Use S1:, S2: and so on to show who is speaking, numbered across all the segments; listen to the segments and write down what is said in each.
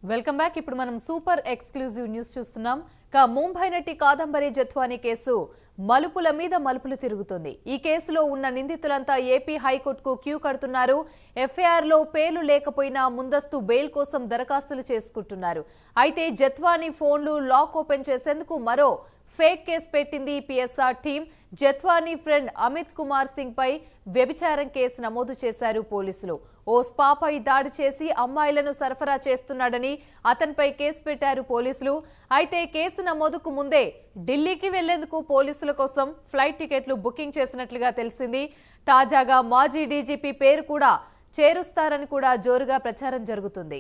S1: welcome back ఇప్పుడు మనం super exclusive news చూస్తున్నాం ఇక ముంబై నటి కాదంబరి జత్వానీ కేసు మలుపుల మీద మలుపులు తిరుగుతుంది ఈ కేసులో ఉన్న నిందితులంతా ఏపీ హైకోర్టుకు క్యూ కడుతున్నారు ఎఫ్ఐఆర్ లో పేర్లు లేకపోయినా ముందస్తు బెయిల్ కోసం దరఖాస్తులు చేసుకుంటున్నారు అయితే జత్వానీ ఫోన్లు లాక్ ఓపెన్ చేసేందుకు మరో ఫేక్ కేసు పెట్టింది PSR team Jatwani friend Amit Kumar Singh పై వ్యభిచారం కేసు నమోదు చేశారు పోలీసులు ఓ స్పాపై దాడి చేసి అమ్మాయిలను సరఫరా చేస్తున్నాడని అతనిపై కేసు పెట్టారు పోలీసులు అయితే కేసు నమోదుకు ముందే ఢిల్లీకి వెళ్లేందుకు పోలీసుల కోసం ఫ్లైట్ టికెట్లు బుకింగ్ చేసినట్లుగా తెలిసింది తాజాగా మాజీ డీజీపీ పేరు కూడా చేరుస్తారని కూడా జోరుగా ప్రచారం జరుగుతుంది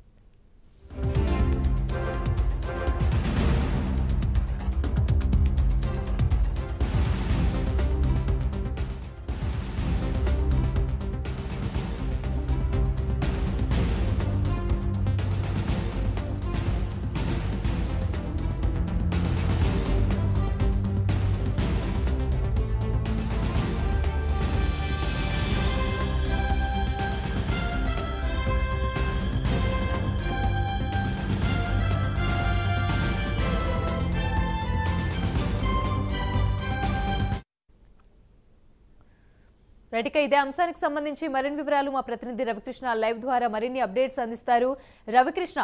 S1: రైట్ ఇక ఇదే అంశానికి సంబంధించి మరిన్ని వివరాలు మా ప్రతినిధి రవికృష్ణ లైవ్ ద్వారా మరిన్ని అప్డేట్స్ అందిస్తారు రవికృష్ణ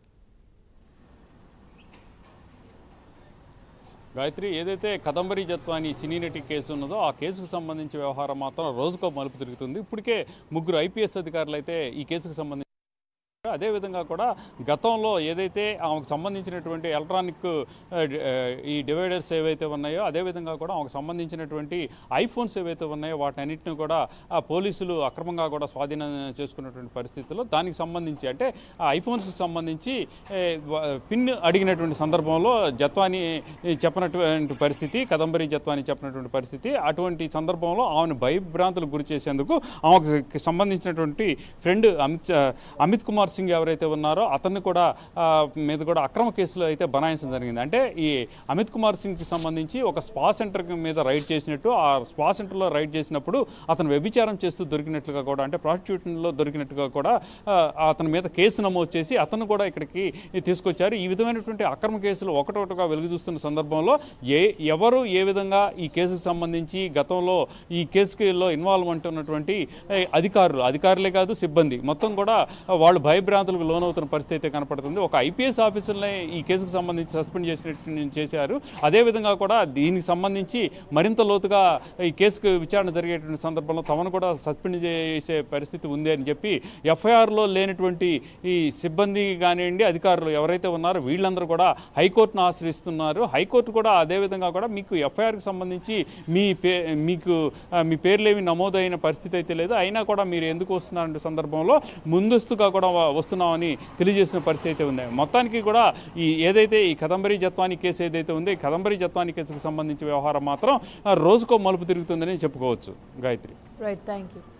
S2: గాయత్రి ఏదైతే కదంబరి జత్వాని సినీ నటి కేసు ఉన్నదో ఆ కేసుకు సంబంధించి వ్యవహారం మాత్రం రోజుకో మలుపు తిరుగుతుంది ఇప్పటికే ముగ్గురు ఐపీఎస్ అధికారులు అయితే ఈ కేసుకు సంబంధించి అదేవిధంగా కూడా గతంలో ఏదైతే ఆమెకు సంబంధించినటువంటి ఎలక్ట్రానిక్ ఆ, డి- ఆ, ఈ డివైడర్స్ ఏవైతే ఉన్నాయో అదేవిధంగా కూడా ఆమెకు సంబంధించినటువంటి ఐఫోన్స్ ఏవైతే ఉన్నాయో వాటన్నిటిని కూడా ఆ పోలీసులు అక్రమంగా కూడా స్వాధీనం చేసుకున్నటువంటి పరిస్థితుల్లో దానికి సంబంధించి అంటే ఆ ఐఫోన్స్కి సంబంధించి ఏ, వ- పిన్ అడిగినటువంటి సందర్భంలో జత్వాని చెప్పినటువంటి పరిస్థితి కదంబరి జత్వాని చెప్పినటువంటి పరిస్థితి అటువంటి సందర్భంలో ఆమెను భయభ్రాంతులకు గురి చేసేందుకు ఆమెకు సంబంధించినటువంటి ఫ్రెండ్ అమిత్ అమిత్ కుమార్ సింగ్ ఎవరైతే ఉన్నారో అతన్ని కూడా ఆ, మీద కూడా అక్రమ కేసులో అయితే బనాయించడం జరిగింది అంటే ఈ అమిత్ కుమార్ సింగ్కి సంబంధించి ఒక స్పా సెంటర్ మీద రైడ్ చేసినట్టు ఆ స్పా సెంటర్లో రైడ్ చేసినప్పుడు అతను వ్యభిచారం చేస్తూ దొరికినట్లుగా కూడా అంటే ప్రాస్టిట్యూషన్లో దొరికినట్టుగా కూడా ఆ, అతని మీద కేసు నమోదు చేసి అతను కూడా ఇక్కడికి తీసుకొచ్చారు ఈ విధమైనటువంటి అక్రమ కేసులు ఒకటొకటిగా వెలుగు చూస్తున్న సందర్భంలో ఏ ఎవరు ఏ విధంగా ఈ కేసుకు సంబంధించి గతంలో ఈ కేసులో ఇన్వాల్వ్మెంట్ ఉన్నటువంటి ఏ, అధికారులు అధికారులే కాదు సిబ్బంది మొత్తం కూడా వాళ్ళు భయభ్రాంతులకు లోనవుతున్న పరిస్థితి అయితే కనపడుతుంది ఒక ఐపీఎస్ ఆఫీసర్ని ఈ కేసుకు సంబంధించి సస్పెండ్ చేసినట్టు చేశారు అదేవిధంగా కూడా దీనికి సంబంధించి మరింత లోతుగా ఈ కేసుకు విచారణ జరిగేటువంటి సందర్భంలో తమను కూడా సస్పెండ్ చేసే పరిస్థితి ఉంది అని చెప్పి ఎఫ్ఐఆర్లో లేనటువంటి ఈ సిబ్బంది కానివ్వండి అధికారులు ఎవరైతే ఉన్నారో వీళ్ళందరూ కూడా హైకోర్టును ఆశ్రయిస్తున్నారు హైకోర్టు కూడా అదేవిధంగా కూడా మీకు ఎఫ్ఐఆర్కి సంబంధించి మీ పే మీకు ఆ, మీ పేర్లేమి నమోదైన పరిస్థితి అయితే లేదు అయినా కూడా మీరు ఎందుకు వస్తున్నారంటే సందర్భంలో ముందస్తుగా కూడా వ- వస్తున్నామని తెలియజేసిన పరిస్థితి అయితే ఉంది మొత్తానికి కూడా ఈ ఏదైతే ఈ కదంబరి జత్వాని కేసు ఏదైతే ఉందో ఈ కదంబరి జత్వాని కేసుకు సంబంధించి వ్యవహారం మాత్రం ఆ, రోజుకో మలుపు తిరుగుతుందని చెప్పుకోవచ్చు గాయత్రి
S1: రైట్ థ్యాంక్ యూ